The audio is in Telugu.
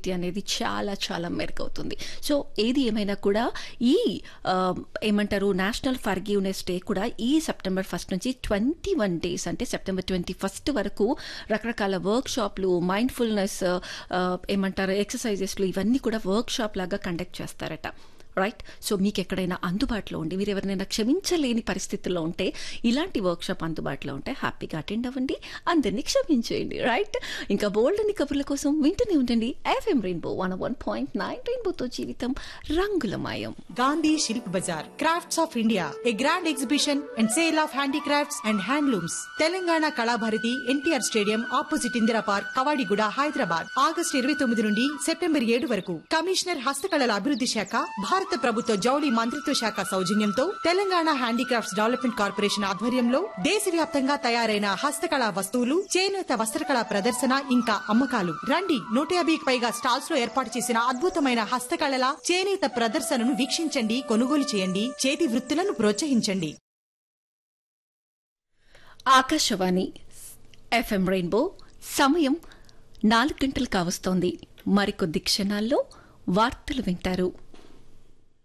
క్వాలిటీ అనేది చాలా చాలా మెరుగవుతుంది సో ఏది ఏమైనా కూడా ఈ ఆ, ఏమంటారు నేషనల్ ఫర్గివ్నెస్ డే కూడా ఈ సెప్టెంబర్ ఫస్ట్ నుంచి ట్వంటీ వన్ డేస్ అంటే సెప్టెంబర్ ట్వంటీ ఫస్ట్ వరకు రకరకాల వర్క్ షాప్లు మైండ్ఫుల్నెస్ ఏమంటారు ఎక్సర్సైజెస్లు ఇవన్నీ కూడా వర్క్ షాప్ లాగా కండక్ట్ చేస్తారట రైట్ సో మీకు ఎక్కడైనా అందుబాటులో ఉండి మీరు ఎవరినైనా క్షమించలేని పరిస్థితుల్లో ఉంటే ఇలాంటి వర్క్షాప్ అందుబాటులో ఉంటే హ్యాపీగా అటెండ్ అవ్వండి అందరినీ క్షమించేయండి రైట్ ఇంకా బోల్డ్ అని కబుర్ల కోసం వింటూనే ఉండండి FM Rainbow one one point nine రెయిన్బోతో జీవితం రంగులమయం Gandhi Shilp Bazaar, Crafts of India, a grand exhibition and sale of handicrafts and handlooms. Telangana Kalabharathi NTR stadium opposite Indira park Kavadiguda Hyderabad August ఇరవై తొమ్మిది నుండి సెప్టెంబర్ ఏడు వరకు కమిషనర్ హస్తకళల అభివృద్ధి శాఖ భారత ప్రభుత్వ జౌళి మంత్రిత్వ శాఖ సౌజన్యంతో తెలంగాణ హ్యాండీక్రాఫ్ట్స్ డెవలప్మెంట్ కార్పొరేషన్ ఆధ్వర్యంలో దేశవ్యాప్తంగా తయారైన హస్తకళా వస్తువులు చేనేత వస్త్రకళా ప్రదర్శన ఇంకా అమ్మకాలు రండి నూట యాభైకి పైగా స్టాల్స్ లో ఏర్పాటు చేసిన అద్భుతమైన హస్తకళల చేనేత ప్రదర్శనను వీక్షించండి కొనుగోలు చేయండి చేతి వృత్తులను ప్రోత్సహించండి ఆకాశవాణి ఎఫ్ఎం రెయిన్బో సమయం నాలుగు గంటలు కావస్తోంది మరికొద్ది క్షణాల్లో వార్తలు వింటారు